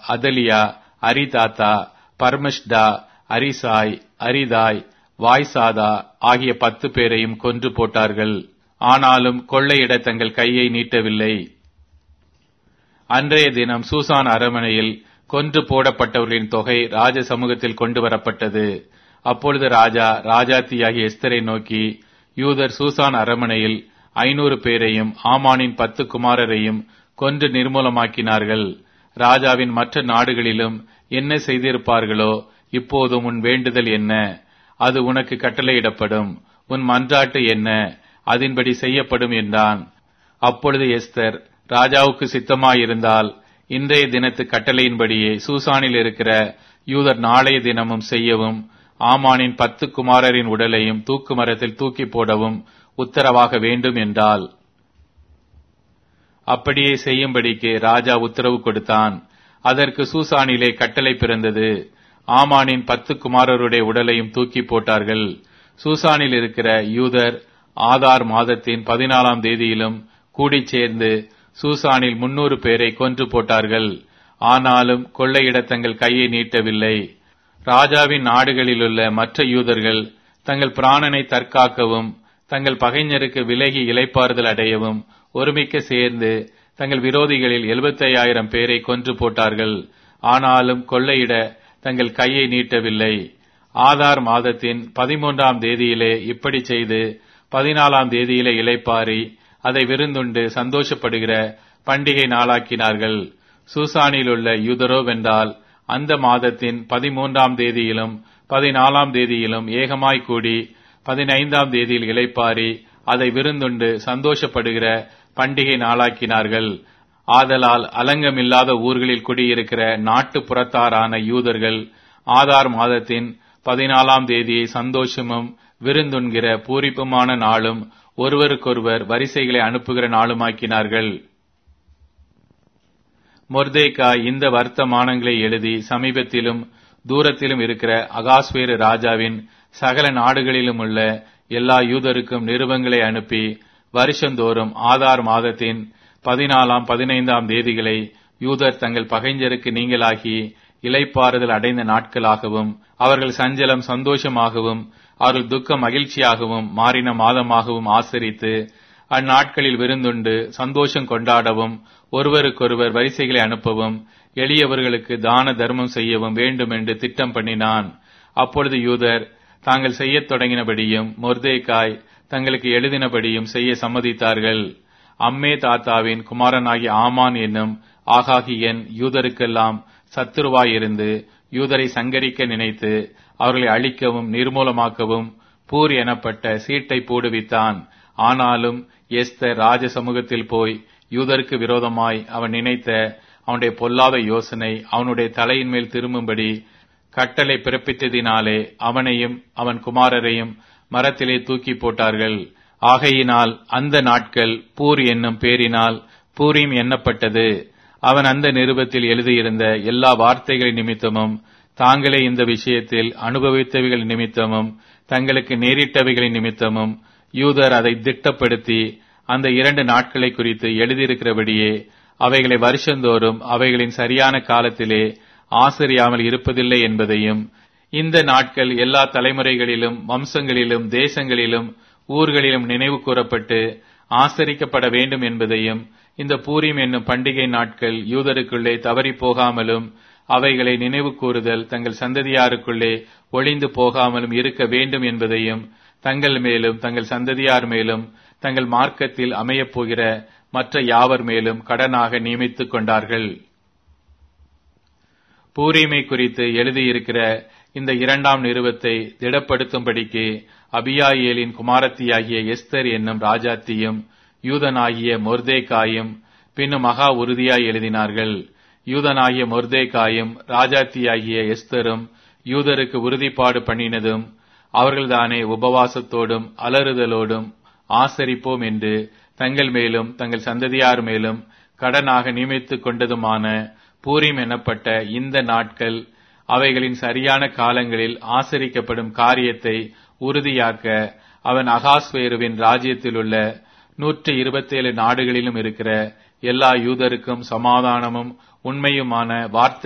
அதலியா அரிதாத்தா பர்மஷ்டா அரிசாய் அரிதாய் வாய்சாதா ஆகிய பத்து பேரையும் கொன்று போட்டார்கள் ஆனாலும் கொள்ளையிட தங்கள் கையை நீட்டவில்லை அன்றைய தினம் சூசான் அரமனையில் கொன்று போடப்பட்டவர்களின் தொகை ராஜ சமூகத்தில் கொண்டு வரப்பட்டது அப்பொழுது ராஜா ராஜாத்தியாகிய எஸ்தரை நோக்கி யூதர் சூசான் அரமனையில் ஐநூறு பேரையும் ஆமானின் பத்து குமாரரையும் கொன்று நிர்மூலமாக்கினார்கள் ராஜாவின் மற்ற நாடுகளிலும் என்ன செய்திருப்பார்களோ இப்போதும் உன் வேண்டுதல் என்ன அது உனக்கு கட்டளையிடப்படும் உன் மன்றாட்டு என்ன அதன்படி செய்யப்படும் என்றான் அப்பொழுது எஸ்தர் ராஜாவுக்கு சித்தமாயிருந்தால் இன்றைய தினத்து கட்டளையின்படியே சூசானில் இருக்கிற யூதர் நாளைய தினமும் செய்யவும் ஆமானின் பத்து குமாரரின் உடலையும் தூக்கு மரத்தில் தூக்கி போடவும் உத்தரவாக வேண்டும் என்றால் அப்படியே செய்யும்படிக்கு ராஜா உத்தரவு கொடுத்தான் அதற்கு சூசானிலே கட்டளை பிறந்தது ஆமானின் பத்து குமாரருடைய உடலையும் தூக்கி போட்டார்கள் சூசானில் இருக்கிற யூதர் ஆதார் மாதத்தின் பதினாலாம் தேதியிலும் கூடிச் சேர்ந்து சூசானில் முன்னூறு பேரை கொன்று போட்டார்கள் ஆனாலும் கொள்ளையிட தங்கள் கையை நீட்டவில்லை ராஜாவின் நாடுகளிலுள்ள மற்ற யூதர்கள் தங்கள் பிராணனை தற்காக்கவும் தங்கள் பகைஞருக்கு விலகி இலைப்பாறுதல் அடையவும் ஒருமிக்க சேர்ந்து தங்கள் விரோதிகளில் எழுபத்தையாயிரம் பேரை கொன்று போட்டார்கள் ஆனாலும் கொள்ளையிட தங்கள் கையை நீட்டவில்லை ஆதார் மாதத்தின் பதிமூன்றாம் தேதியிலே இப்படி செய்து பதினாலாம் தேதியிலே இலைப்பாரி அதை விருந்துண்டு சந்தோஷப்படுகிற பண்டிகை நாளாக்கினார்கள் சூசானில் உள்ள யூதரோ வென்றால் அந்த மாதத்தின் பதிமூன்றாம் தேதியிலும் பதினாலாம் தேதியிலும் ஏகமாய் கூடி பதினைந்தாம் தேதியில் இலைப்பாரி அதை விருந்துண்டு சந்தோஷப்படுகிற பண்டிகை நாளாக்கினார்கள் ஆதலால் அலங்கமில்லாத ஊர்களில் குடியிருக்கிற நாட்டு புறத்தாரான யூதர்கள் ஆதார் மாதத்தின் பதினாலாம் தேதியை சந்தோஷமும் விருந்துண்கிற பூரிப்புமான நாளும் ஒருவருக்கொருவர் வரிசைகளை அனுப்புகிற நாளுமாக்கினார்கள் மொர்தேக்கா இந்த வர்த்தமானங்களை எழுதி சமீபத்திலும் தூரத்திலும் இருக்கிற அகாஸ்வேரு ராஜாவின் சகல நாடுகளிலும் உள்ள எல்லா யூதருக்கும் நிருபங்களை அனுப்பி வருஷந்தோறும் ஆதார் மாதத்தின் பதினாலாம் பதினைந்தாம் தேதிகளை யூதர் தங்கள் பகைஞருக்கு நீங்களாகி இலைப்பாறுதல் அடைந்த நாட்களாகவும் அவர்கள் சஞ்சலம் சந்தோஷமாகவும் அவர்கள் துக்கம் மகிழ்ச்சியாகவும் மாறின மாதமாகவும் ஆசரித்து அந்நாட்களில் விருந்துண்டு சந்தோஷம் கொண்டாடவும் ஒருவருக்கொருவர் வரிசைகளை அனுப்பவும் எளியவர்களுக்கு தான தர்மம் செய்யவும் வேண்டும் என்று திட்டம் பண்ணினான் அப்பொழுது யூதர் தாங்கள் செய்யத் தொடங்கினபடியும் மொர்தேக்காய் தங்களுக்கு எழுதினபடியும் செய்ய சம்மதித்தார்கள் அம்மே தாத்தாவின் குமாரனாகிய ஆமான் என்னும் ஆகாகியன் யூதருக்கெல்லாம் சத்துருவாயிருந்து யூதரை சங்கரிக்க நினைத்து அவர்களை அழிக்கவும் நிர்மூலமாக்கவும் பூர் எனப்பட்ட சீட்டை போடுவித்தான் ஆனாலும் எஸ்தர் ராஜ சமூகத்தில் போய் யூதருக்கு விரோதமாய் அவன் நினைத்த அவனுடைய பொல்லாத யோசனை அவனுடைய தலையின் மேல் திரும்பும்படி கட்டளை பிறப்பித்ததினாலே அவனையும் அவன் குமாரரையும் மரத்திலே தூக்கி போட்டார்கள் ஆகையினால் அந்த நாட்கள் பூர் என்னும் பேரினால் பூரீம் எண்ணப்பட்டது அவன் அந்த நிருபத்தில் எழுதியிருந்த எல்லா வார்த்தைகளின் நிமித்தமும் தாங்களே இந்த விஷயத்தில் அனுபவித்தவைகள் நிமித்தமும் தங்களுக்கு நேரிட்டவைகளின் நிமித்தமும் யூதர் அதை திட்டப்படுத்தி அந்த இரண்டு நாட்களை குறித்து எழுதியிருக்கிறபடியே அவைகளை வருஷந்தோறும் அவைகளின் சரியான காலத்திலே ஆசரியாமல் இருப்பதில்லை என்பதையும் இந்த நாட்கள் எல்லா தலைமுறைகளிலும் வம்சங்களிலும் தேசங்களிலும் ஊர்களிலும் நினைவு கூறப்பட்டு ஆசரிக்கப்பட வேண்டும் என்பதையும் இந்த பூரிம் என்னும் பண்டிகை நாட்கள் யூதருக்குள்ளே தவறி போகாமலும் அவைகளை நினைவு கூறுதல் தங்கள் சந்ததியாருக்குள்ளே ஒளிந்து போகாமலும் இருக்க வேண்டும் என்பதையும் தங்கள் மேலும் தங்கள் சந்ததியார் மேலும் தங்கள் மார்க்கத்தில் அமையப் போகிற மற்ற யாவர் மேலும் கடனாக நியமித்துக் கொண்டார்கள் பூரிமை குறித்து எழுதியிருக்கிற இந்த இரண்டாம் நிறுவத்தை திடப்படுத்தும்படிக்கு அபியாயேலின் குமாரத்தியாகிய எஸ்தர் என்னும் ராஜாத்தியும் யூதனாகிய மொர்தேகாயும் பின்னும் மகா உறுதியாய் எழுதினார்கள் யூதனாகிய மொர்தேகாயும் ராஜாத்தியாகிய எஸ்தரும் யூதருக்கு உறுதிப்பாடு பண்ணினதும் அவர்கள்தானே உபவாசத்தோடும் அலறுதலோடும் ஆசரிப்போம் என்று தங்கள் மேலும் தங்கள் சந்ததியார் மேலும் கடனாக நியமித்துக் கொண்டதுமான பூரிம் எனப்பட்ட இந்த நாட்கள் அவைகளின் சரியான காலங்களில் ஆசரிக்கப்படும் காரியத்தை உறுதியாக்க அவன் அகாஸ்வேருவின் ராஜ்யத்திலுள்ள நூற்றி இருபத்தேழு நாடுகளிலும் இருக்கிற எல்லா யூதருக்கும் சமாதானமும் உண்மையுமான வார்த்தை